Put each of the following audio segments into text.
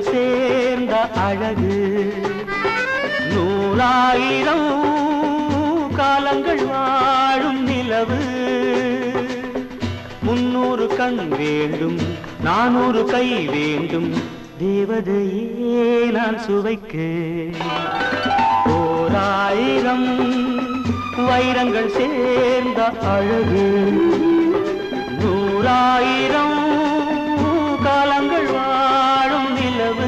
வைரங்கள் சேர்ந்த அழகு நூறாயிரம் காலங்கள் வாழும் நிலவு முன்னூறு கண் வேண்டும் நானூறு கை வேண்டும் தேவதையே நான் சுவைக்க ஓராயிரம் வைரங்கள் சேர்ந்த அழகு நூறாயிரம் காலங்கள் வாழும் நிலவு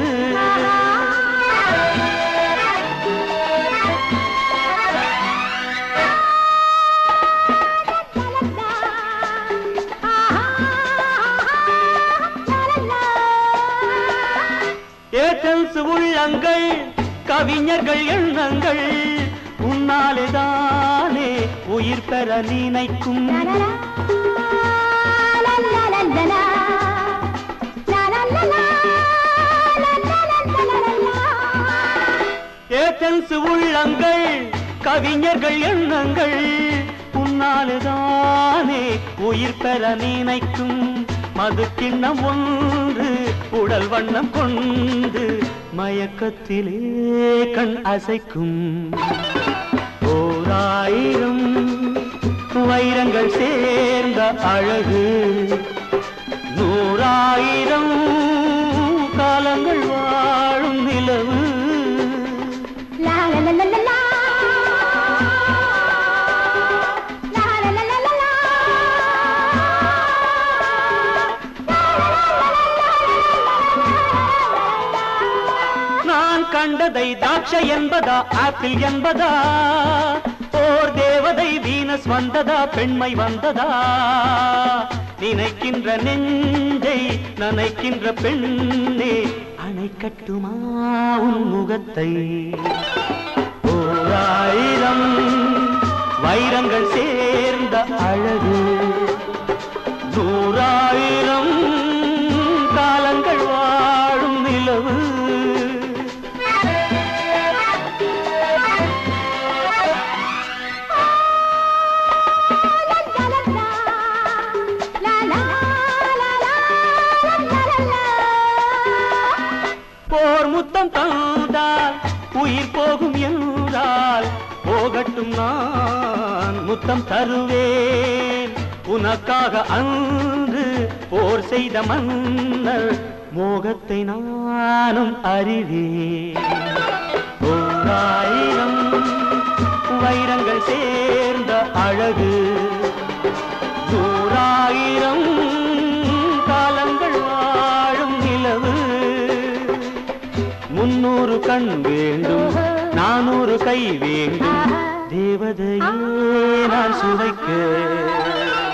ஏதன்ஸ் உள்ளங்கள் கவிஞர்கள் எண்ணங்கள் உன்னாலேதானே உயிர் பெற நினைக்கும் ஏதன்ஸ் உள்ளங்கள் கவிஞர்கள் எண்ணங்கள் உன்னாலேதானே உயிர் பெற நினைக்கும் மது கிண்ணம் ஒன்று உடல் வண்ணம் கொண்டு மயக்கத்திலே கண் அசைக்கும் ஓராயிரம் வைரங்கள் சேர்ந்த அழகு நூறாயிரம் காலங்கள் வாழும் நிலவு நான் கண்டதை தாட்சை என்பதா ஆப்பிள் என்பதா ஓர் தேவதை வீனஸ் வந்ததா பெண்மை வந்ததா நினைக்கின்ற நெஞ்சை நனைக்கின்ற பெண்ணே அணை கட்டுமா உன் முகத்தை ஓராயிரம் வைரங்கள் சேர்ந்த அழகு நூறாயிரம் காலங்கள் வாழும் நிலவு போர் முத்தம் தந்தால் உயிர் போகும் என்றால் போகட்டும் நான் முத்தம் தருவேன் உனக்காக அன்று போர் செய்த மன்னர் மோகத்தை நானும் அறிவேன் ஓராயிரம் வைரங்கள் சேர்ந்த அழகு நூறாயிரம் காலங்கள் வாழும் நிலவு முன்னூறு கண் வேண்டும் நானூறு கை வேண்டும் தேவதையே நான் சுவைக்க